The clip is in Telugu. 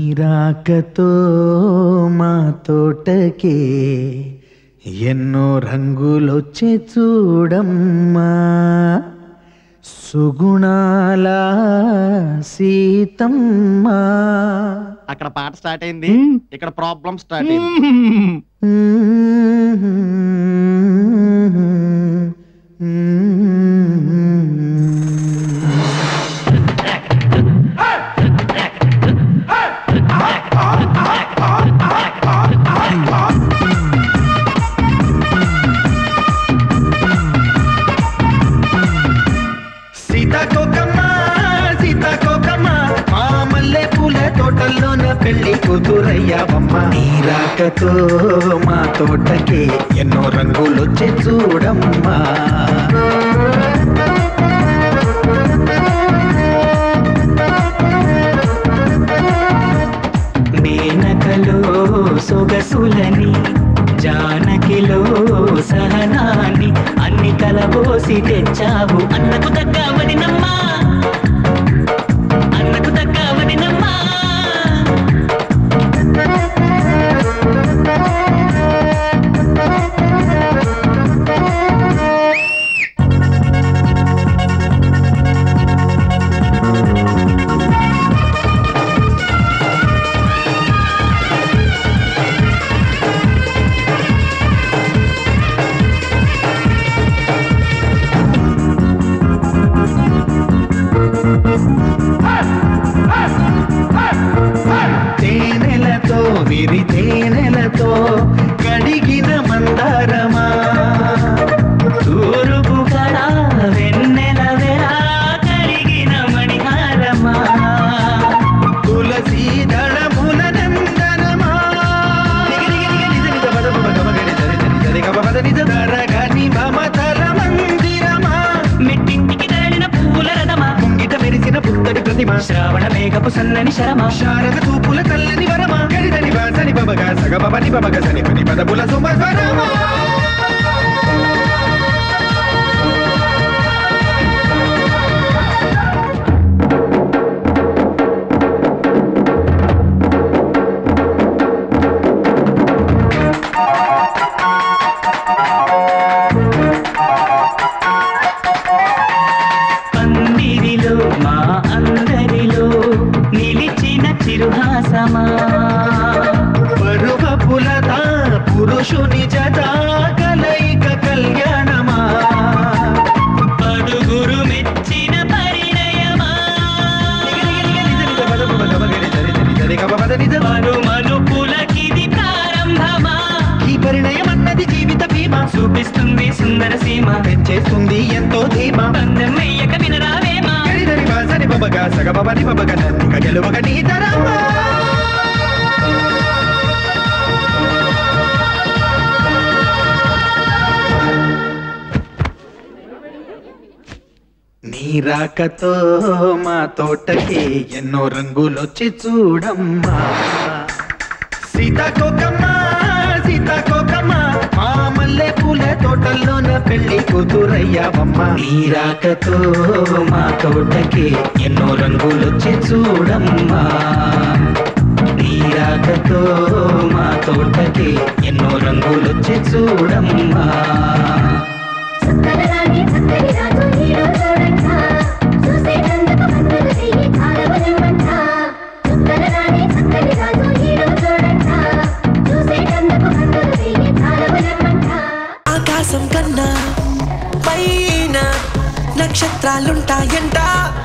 నీరాకతో మా తోటకే ఎన్నో రంగులొచ్చే చూడమ్మా సుగుణాల సీతమ్మా అక్కడ పాట స్టార్ట్ అయింది ఇక్కడ ప్రాబ్లం స్టార్ట్ అయింది సీతాకోకమ్మ సీతాకోకమ్మ మా మల్లె పూల తోటల్లోన పెళ్లి కూతురయ్యావమ్మ నీరాకతో మా తోటకి ఎన్నో రంగులొచ్చే చూడమ్మా మేనకలో సొగసులని జానకిలో సహనాన్ని అన్ని కలబోసి తెచ్చావు అన్నకు తగ్గవని నమ్మా అన్నకు తగ్గవని నమ్మా తేనెలతో విరి తేనెలతో కడిగిన మందారమా తూరుపు కళ వెన్నెల వెలా కరిగిన మణిహారమా తులసి దళముల నందనమా తరగని మమతల మందిరమా మెట్టింటికి తరలిన పువ్వుల రథమా ముంగిట మెరిసిన పుత్తడి ప్రతిమ శ్రావణ మేఘపు సన్నని శరమా శారద తూపుల తల్లని వరమా గడిదని బాసని బబగా సగ బబని బబగ సని పని పదపుల సుమస్వరమా పందిరిలో మా అందరిలో నిలిచిన చిరుహాసమా పరువపులత పురుషుని జత కలయిక కళ్యాణమా పడుగురు మెచ్చిన పరిణయమా మను మనుపులకిది ప్రారంభమా ఈ పరిణయం అన్నది జీవిత బీమా చూపిస్తుంది సుందర సీమ పెంచేస్తుంది ఎంతో ధీమా బంధం వెయ్యక వినరావేమా గడిదని బాసని బబగా సగ బబని బబగ నన్నిక గెలువగ నీ తరమా నీ రాకతో మా తోటకి ఎన్నో రంగులొచ్చి చూడమ్మా సీతాకోకమ్మ సీతాకోకమ్మ మా మల్లె పూల తోటల్లోన పెళ్లి కూతురయ్యావమ్మ నీ రాకతో మా తోటకి ఎన్నో రంగులొచ్చి చూడమ్మా నీ రాకతో మా తోటకి ఎన్నో రంగులొచ్చి చూడమ్మా చక్కదనాన్ని చక్కని రాజు హీరో చూడంట చూసేటందుకు కన్నులు చెయ్యి కాలవనివ్వంట చక్కదనాన్ని చక్కని రాజు హీరో చూడంట చూసేటందుకు కన్నులు చెయ్యి కాలవనివ్వంట ఆకాశం కన్నా పైన నక్షత్రాలుంటాయంట